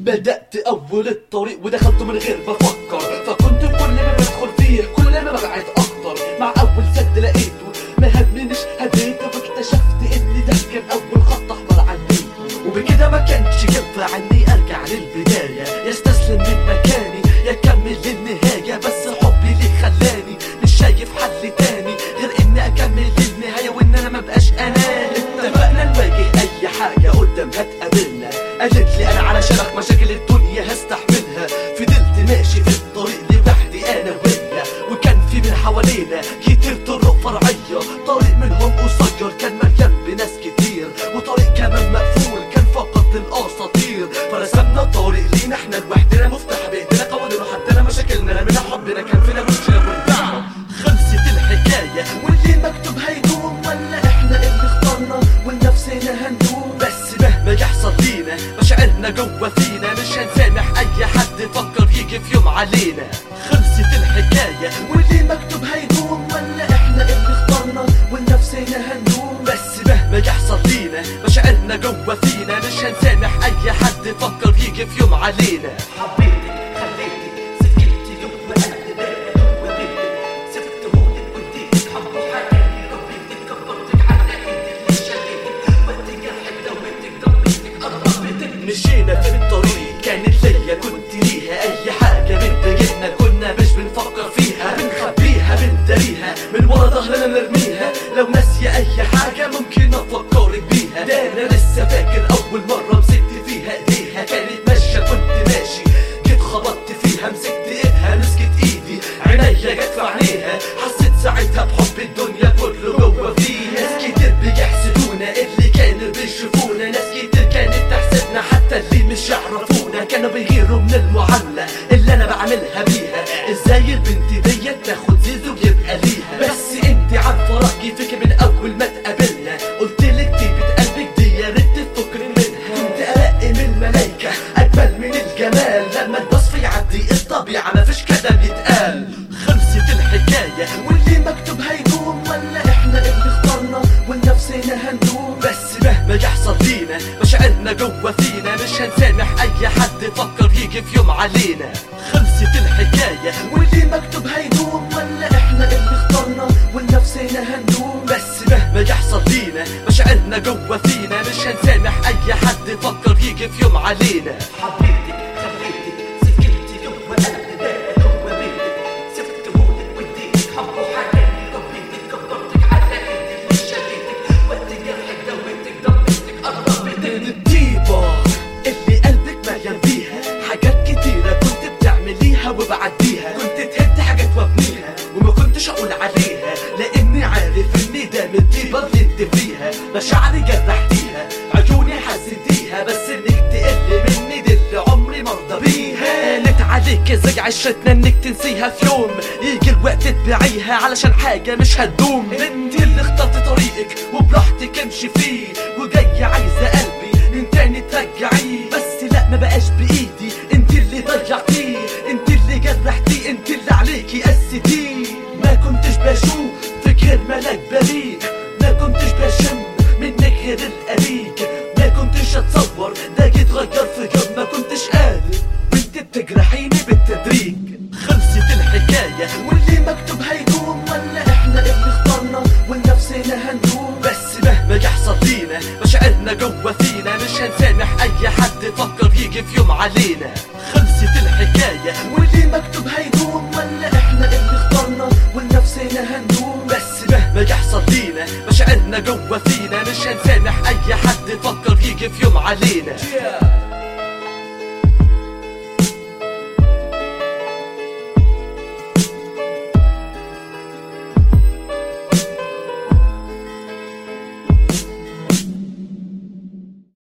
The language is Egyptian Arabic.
بدأت أول الطريق ودخلته من غير ما أفكر فكنت كل ما بدخل فيه كل ما ببعد أكتر مع أول سد لقيته ما همنيش هديته واكتشفت إن ده كان أول خط أحمر عندي وبكده ما كانش ينفع إني أرجع للبداية يستسلم من مكاني يكمل للنهاية بس حبي ليك خلاني مش شايف حل تاني غير إني أكمل للنهاية وإن أنا مبقاش أناني اتفقنا نواجه أي حاجة قدام هتقابلنا قالت لي أنا علشانك مشاكل الدنيا هستحملها فضلت ماشي في الطريق لوحدي أنا وهي وكان في من حوالينا كتير طرق فرعية طريق منهم قصير كان مليان بناس كتير وطريق كمان مقفول كان فقط للأساطير فرسمنا طريق لينا احنا لوحدنا مفتاح بإيدينا قوانين وحدنا مشاكلنا رمينا حبنا كان فينا مشكلة والدعم خلصت الحكاية واللي مكتوب هيدوم ولا احنا اللي اخترنا ولنفسنا هندوم بس مهما يحصل لينا مشاعرنا جوا فينا مش هنسامح اي حد فكر يجي في يوم علينا خلصت الحكاية واللي مكتوب هيدوم ولا احنا اللي اخترنا ولنفسنا هندوم بس مهما يحصل لينا مشاعرنا جوا فينا مش هنسامح اي حد فكر يجي في يوم علينا حبيتك خليتك سكتي جوا قلبي جوا بيتك سبت هونك وديتك حب وحكاني ربيتك كبرتك على ايدك مش شاليتك وقت جرحك دويتك ضبيتك قربتك مشينا في الطريق كانت ليا كنت ليها اي حاجه بتضايقنا كنا مش بنفكر فيها بنخبيها بنداريها من ورا ظهرنا نرميها لو ناسيه اي حاجه ممكن افكرك بيها ده انا لسه فاكر اول مره مسكت فيها ايديها كانت ماشيه كنت ماشي جيت خبطت فيها مسكت ايدها مسكت ايدي عينيا جت في عينيها حسيت ساعتها بحب الدنيا كله جوه فيها ناس كتير بيحسدونا اللي كانوا بيشوفونا ناس كتير كانت تحسدنا حتى اللي مش يعرفونا كانوا بيغيروا من المعاملة اللي انا بعملها بيها ازاي البنت ديت تاخد زيزو ويبقى ليها بس انت عارفة رأيي فيك من اول ما اتقابلنا قلت لك طيبة قلبك دي يا ريت تفكري منها كنت ارق من الملايكة اجمل من الجمال لما الوصف يعدي الطبيعة مفيش كلام يتقال خلصت الحكاية واللي مكتوب هيدوم ولا احنا اللي اخترنا ولنفسنا هندوم بس مهما يحصل لينا مشاعرنا جوا فينا مش هنسامح اي حد فكر يجي في يوم علينا خلصت الحكاية واللي مكتوب هيدوم ولا احنا اللي اخترنا ولنفسنا هندوم بس مهما يحصل لينا مشاعرنا جوا فينا مش هنسامح اي حد فكر يجي في يوم علينا حبيتك خليتك سكتي جوا قلبي جوا بيتك سبت هونك وديتك حب وحكاني ربيتك كبرتك على ايدك مش شاليتك وقت جرحك دويتك ضبيتك قربتك الطيبة اللي قلبك مليان بيها حاجات كتيرة كنت بتعمليها وبعديها كنت تهد حاجات وابنيها وما كنتش اقول عليها لاني عارف ان ده من الطيبة اللي انت فيها مشاعري جرحتيها عيوني حسيتيها بس انك تقل مني دي اللي عمري مرضى بيها قالت عليك زي عشرتنا انك تنسيها في يوم يجي الوقت تبيعيها علشان حاجة مش هتدوم انت اللي اخترت طريقك وبراحتك امشي فيه وجاية عايزة قلبي من تاني ترجعيه بس لا ما بقاش بايدي انت اللي ضيعتيه انت اللي جرحتيه انت اللي عليكي قستيه ما كنتش بشوف فيك غير ملاك بريء ما كنتش بشم منك غير القليج ما كنتش اتصور ده يتغير في يوم ما كنتش قادر وانت بتجرحيني بالتدريج خلصت الحكاية واللي مكتوب هيدوم ولا احنا اللي اخترنا ولنفسنا هندوم بس مهما يحصل لينا مشاعرنا جوا فينا مش هنسامح اي حد فكر يجي في يوم علينا خلصت الحكاية واللي مكتوب هيدوم ولا احنا اللي اخترنا ولنفسنا هندوم بس مهما يحصل لينا مشاعرنا جوا فينا مش هنسامح اي حد فكر يجي في يوم علينا